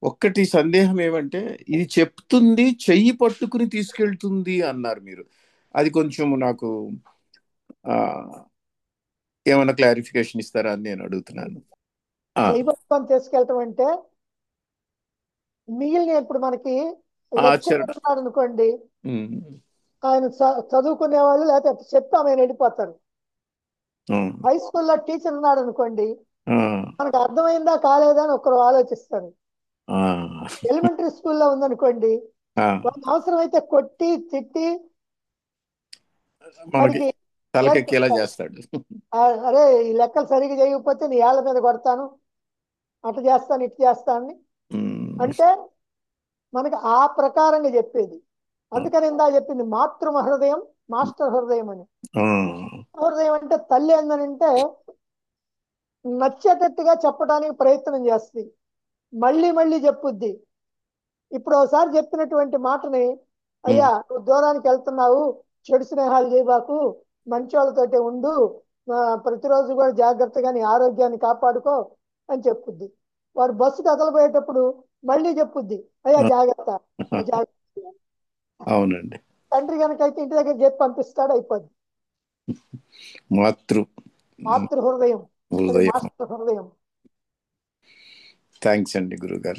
ఒక్కటి సందేహం ఏమంటే ఇది చెప్తుంది చెయ్యి పట్టుకుని తీసుకెళ్తుంది అన్నారు మీరు అది కొంచెం నాకు ఆ, ఏమైనా క్లారిఫికేషన్ ఇస్తారా అని నేను అడుగుతున్నాను ఆ, దైవత్వం తీసుకెళ్ళటం అంటే మిగిలిన ఇప్పుడు మనకి ఆచరణ. ఉన్నాడు అనుకోండి ఉమ్, ఆయన చ- చదువుకునే వాళ్ళు లేకపోతే చెప్తే ఆయన వెళ్ళిపోతారు ఉమ్, హై స్కూల్లో టీచర్ ఉన్నాడు అనుకోండి ఆ, మనకు అర్థమైందా కాలేదా అని ఒకరు ఆలోచిస్తారు ఆ, ఎలిమెంటరీ స్కూల్లో ఉందనుకోండి ఆ, వాళ్ళని అవసరమైతే కొట్టి తిట్టి మనకి వాడికి తలకెక్కేలా చేస్తాడు "ఆ, అరే ఈ లెక్కలు సరిగ్గా చేయకపోతే నీ ఏళ్ళ మీద కొడతాను అటు చేస్తాను ఇటు చేస్తాను ఉమ్, అంటే మనకి ఆ ప్రకారంగా చెప్పేది అందుకని ఇందా చెప్పింది మాతృ హృదయం మాస్టర్ హృదయం అని ఆ, హృదయం అంటే తల్లి ఏందనంటే నచ్చేటట్టుగా చెప్పడానికి ప్రయత్నం చేస్తుంది మళ్ళీ మళ్ళీ చెప్పుద్ది ఇప్పుడు ఒకసారి చెప్పినటువంటి మాటని అయ్యా నువ్వు దూరానికి వెళ్తున్నావు చెడు స్నేహాలు చేయబాకు మంచి వాళ్ళతోటే ఉండు ఆ, ప్రతిరోజు కూడా జాగ్రత్తగా నీ ఆరోగ్యాన్ని కాపాడుకో అని చెప్పుద్ది వాడు బస్సు కదలబోయేటప్పుడు మళ్ళీ చెప్పుద్ది అయ్యా జాగ్రత్త నువ్వు జాగ్రత్త అవునండి తండ్రి కనుక అయితే ఇంటి దగ్గర చెప్పి పంపిస్తాడు అయిపోద్ది మాతృ మాతృ హృదయం అది హృదయం మాస్టర్ హృదయం థ్యాంక్స్ అండి గురుగారు